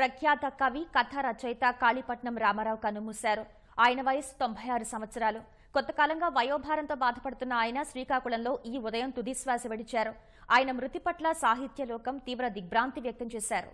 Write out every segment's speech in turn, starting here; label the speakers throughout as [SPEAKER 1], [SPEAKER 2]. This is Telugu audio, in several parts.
[SPEAKER 1] ప్రఖ్యాత కవి కథ రచయిత కాళీపట్నం రామారావు కన్నుమూశారు ఆయన వయసు తొంభై ఆరు సంవత్సరాలు కొంతకాలంగా వయోభారంతో బాధపడుతున్న ఆయన శ్రీకాకుళంలో ఈ ఉదయం తుదిశ్వాస విడిచారు ఆయన మృతి పట్ల సాహిత్య లోకం తీవ్ర దిగ్భ్రాంతి వ్యక్తం చేశారు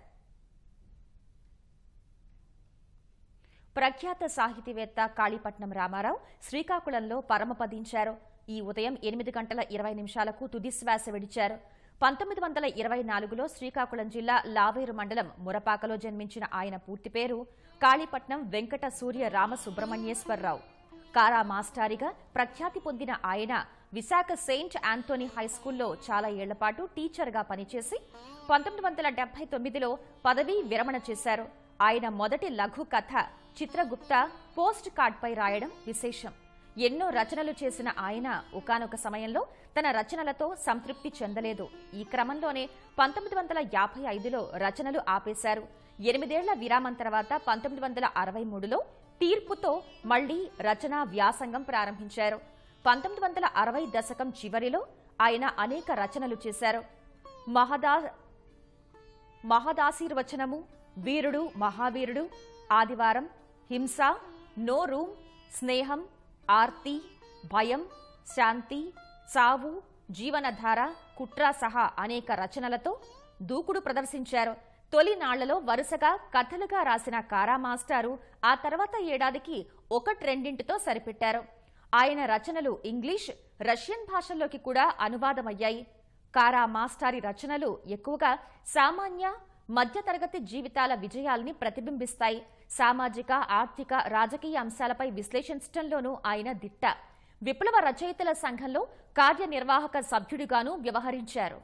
[SPEAKER 1] ప్రఖ్యాత సాహితీవేత్త కాళీపట్నం రామారావు శ్రీకాకుళంలో పరమపదించారు ఈ ఉదయం ఎనిమిది గంటల ఇరవై నిమిషాలకు తుదిశ్వాస విడిచారు పంతొమ్మిది వందల ఇరవై నాలుగులో శ్రీకాకుళం జిల్లా లావేరు మండలం మురపాకలో జన్మించిన ఆయన పూర్తి పేరు కాళీపట్నం వెంకట సూర్య రామ సుబ్రహ్మణ్యేశ్వరరావు కారా మాస్టారిగా ప్రఖ్యాతి పొందిన ఆయన విశాఖ సెయింట్ ఆంథోనీ హైస్కూల్లో చాలా ఏళ్లపాటు టీచర్గా పనిచేసి పంతొమ్మిది వందల డెబ్బై తొమ్మిదిలో పదవీ విరమణ చేశారు ఆయన మొదటి లఘు కథ చిత్రగుప్త పోస్ట్ కార్డ్పై రాయడం విశేషం ఎన్నో రచనలు చేసిన ఆయన ఒకానొక సమయంలో తన రచనలతో సంతృప్తి చెందలేదు ఈ క్రమంలోనే పంతొమ్మిది వందల యాభై ఐదులో రచనలు ఆపేశారు ఎనిమిదేళ్ల విరామం తర్వాత పంతొమ్మిది వందల అరవై మూడులో తీర్పుతో మళ్లీ రచనా వ్యాసంగం ప్రారంభించారు పంతొమ్మిది వందల అరవై దశకం చివరిలో ఆయన అనేక రచనలు చేశారు మహదా మహదాశీర్వచనము వీరుడు మహావీరుడు ఆదివారం హింస నో రూమ్ స్నేహం ఆర్తి భయం శాంతి చావు జీవనధార కుట్ర సహా అనేక రచనలతో దూకుడు ప్రదర్శించారు తొలి నాళ్లలో వరుసగా కథలుగా రాసిన కారా మాస్టారు ఆ తర్వాత ఏడాదికి ఒకటి రెండింటితో సరిపెట్టారు ఆయన రచనలు ఇంగ్లీష్ రష్యన్ భాషల్లోకి కూడా అనువాదమయ్యాయి కారా మాస్టారి రచనలు ఎక్కువగా సామాన్య మధ్యతరగతి జీవితాల విజయాల్ని ప్రతిబింబిస్తాయి సామాజిక ఆర్థిక రాజకీయ అంశాలపై విశ్లేషించడంలోనూ ఆయన దిట్ట విప్లవ రచయితల సంఘంలో కార్యనిర్వాహక సభ్యుడిగానూ వ్యవహరించారు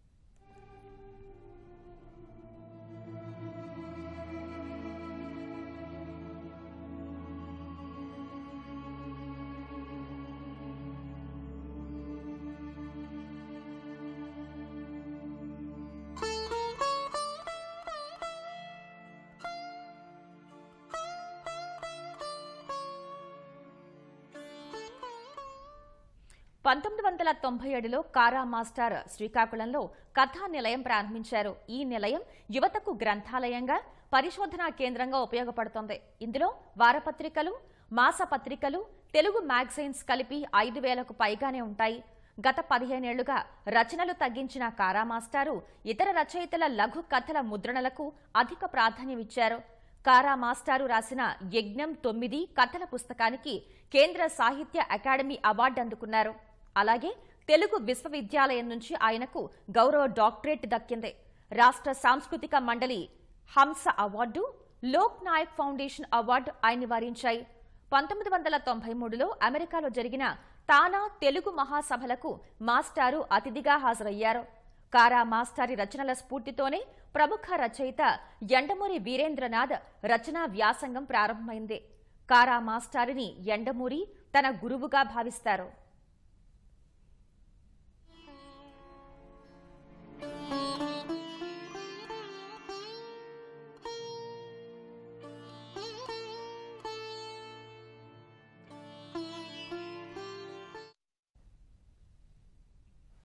[SPEAKER 1] పంతొమ్మిది వందల తొంభై ఏడులో కారా మాస్టర్ శ్రీకాకుళంలో కథా నిలయం ప్రారంభించారు ఈ నిలయం యువతకు గ్రంథాలయంగా పరిశోధనా కేంద్రంగా ఉపయోగపడుతోంది ఇందులో వారపత్రికలు మాసపత్రికలు తెలుగు మ్యాగజైన్స్ కలిపి ఐదు వేలకు పైగానే ఉంటాయి గత పదిహేనేళ్లుగా రచనలు తగ్గించిన కారా మాస్టారు ఇతర రచయితల లఘు కథల ముద్రణలకు అధిక ప్రాధాన్యమిచ్చారు కారా మాస్టారు రాసిన యజ్ఞం తొమ్మిది కథల పుస్తకానికి కేంద్ర సాహిత్య అకాడమీ అవార్డు అందుకున్నారు అలాగే తెలుగు విశ్వవిద్యాలయం నుంచి ఆయనకు గౌరవ డాక్టరేట్ దక్కింది రాష్ట్ర సాంస్కృతిక మండలి Hamsa award Lok Nayak foundation award ఆయన్ని వరించాయి పంతొమ్మిది వందల తొంభై మూడులో అమెరికాలో జరిగిన తానా తెలుగు మహాసభలకు మాస్టారు అతిథిగా హాజరయ్యారు కారా మాస్టారి రచనల స్ఫూర్తితోనే ప్రముఖ రచయిత ఎండమూరి వీరేంద్రనాథ్ రచనా వ్యాసంగం ప్రారంభమైంది కారా మాస్టారిని ఎండమూరి తన గురువుగా భావిస్తారు